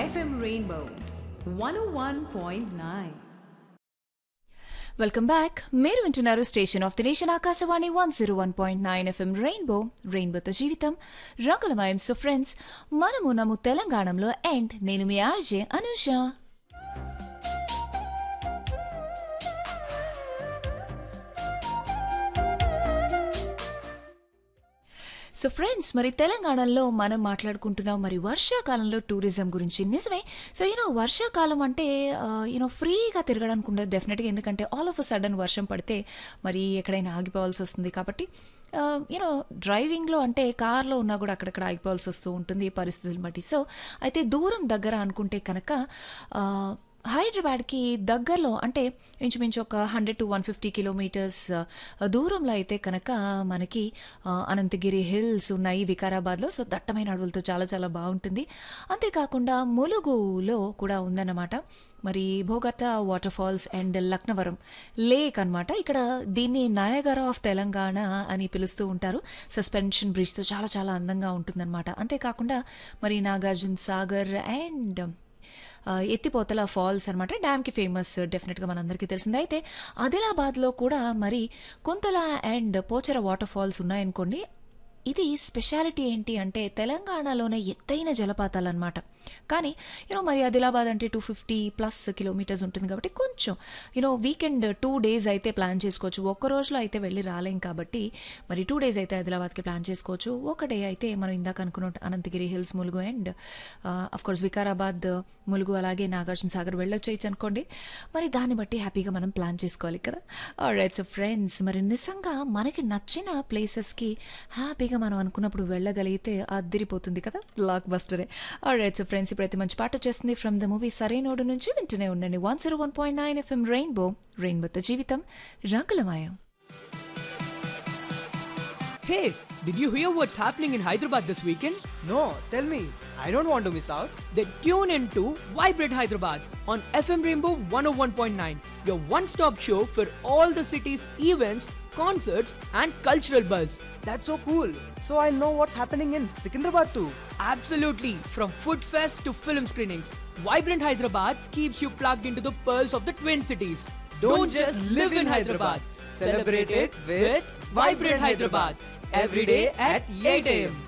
FM Rainbow 101.9. Welcome back మీరు వింటున్నారు station of the nation Akashvani one zero one point nine FM rainbow రెయిన్బోతో జీవితం రంగులమయం సో ఫ్రెండ్స్ మనము నమ్ము తెలంగాణలో అండ్ నేను మీ ఆర్జే అనుష సో ఫ్రెండ్స్ మరి తెలంగాణలో మనం మాట్లాడుకుంటున్నాం మరి వర్షాకాలంలో టూరిజం గురించి నిజమే సో యూనో వర్షాకాలం అంటే యూనో ఫ్రీగా తిరగడానికి ఉండదు డెఫినెట్గా ఎందుకంటే ఆల్ ఆఫ్ అ సడన్ వర్షం పడితే మరి ఎక్కడైనా ఆగిపోవాల్సి వస్తుంది కాబట్టి యూనో డ్రైవింగ్లో అంటే కార్లో ఉన్నా కూడా అక్కడక్కడ ఆగిపోవాల్సి వస్తూ ఉంటుంది ఈ పరిస్థితులు బట్టి సో అయితే దూరం దగ్గర అనుకుంటే కనుక ఆ, హైదరాబాద్కి దగ్గరలో అంటే ఇంచుమించు ఒక hundred to one fifty kilometres దూరంలో అయితే కనుక మనకి ఆ, అనంతగిరి హిల్స్ ఉన్నాయి వికారాబాద్లో సో దట్టమైన అడవులతో చాలా చాలా బాగుంటుంది అంతేకాకుండా ములుగులో కూడా ఉందన్నమాట మరి Bogatha waterfalls and Laknavaram lake అన్నమాట ఇక్కడ దీన్ని నయగర ఆఫ్ తెలంగాణ అని పిలుస్తూ ఉంటారు సస్పెన్షన్ బ్రిడ్జ్తో చాలా చాలా అందంగా ఉంటుందన్నమాట అంతేకాకుండా మరి నాగార్జున సాగర్ అండ్ ఆ, ఎత్తిపోతల ఫాల్స్ అనమాట డ్యామ్కి ఫేమస్ డెఫినెట్గా మనందరికీ తెలిసిందే అయితే ఆదిలాబాద్లో కూడా మరి Kuntala and Pochera waterfalls ఉన్నాయనుకోండి ఇది స్పెషాలిటీ ఏంటి అంటే తెలంగాణలోనే ఎత్తైన జలపాతాలు అనమాట కానీ యూనో మరి ఆదిలాబాద్ అంటే టూ ఫిఫ్టీ ప్లస్ కిలోమీటర్స్ ఉంటుంది కాబట్టి కొంచెం యూనో వీకెండ్ టూ డేస్ అయితే ప్లాన్ చేసుకోవచ్చు ఒక్క రోజులో అయితే వెళ్ళి రాలేం కాబట్టి మరి టూ డేస్ అయితే ఆదిలాబాద్కి ప్లాన్ చేసుకోవచ్చు ఒక డే అయితే మనం ఇందాక అనుకున్నట్టు Ananthagiri hills Mulugu and of course Vikarabad Mulugu అలాగే నాగార్జున సాగర్ వెళ్ళొచ్చేయచ్చు అనుకోండి మరి దాన్ని బట్టి హ్యాపీగా మనం ప్లాన్ చేసుకోవాలి కదా రైట్ సో ఫ్రెండ్స్ మరి నిజంగా మనకి నచ్చిన ప్లేసెస్కి హ్యాపీగా మనం అనుకున్నప్పుడు వెళ్ళగలిగితే అదిరిపోతుంది కదా బ్లాక్ బస్టరే రైట్ సో ఫ్రెండ్స్ ఇప్పుడైతే మంచి పాట వచ్చేస్తుంది ఫ్రమ్ ద మూవీ సరైనోడు నుంచి వింటూనే ఉండండి one zero one point nine FM rainbow రెయిన్బోతో జీవితం రంగులమయం Hey, did you hear what's happening in Hyderabad this weekend? No, tell me. I don't want to miss out. Then tune in to Vibrate Hyderabad on FM Rainbow 101.9, your one stop show for all the city's events, concerts, and cultural buzz. That's so cool. So I'll know what's happening in Secunderabad too. Absolutely, from food fest to film screenings, Vibrant Hyderabad keeps you plugged into the pearls of the Twin Cities. Don't just live in Hyderabad. Celebrate it with Vibrant Hyderabad. Every day at 8 a.m.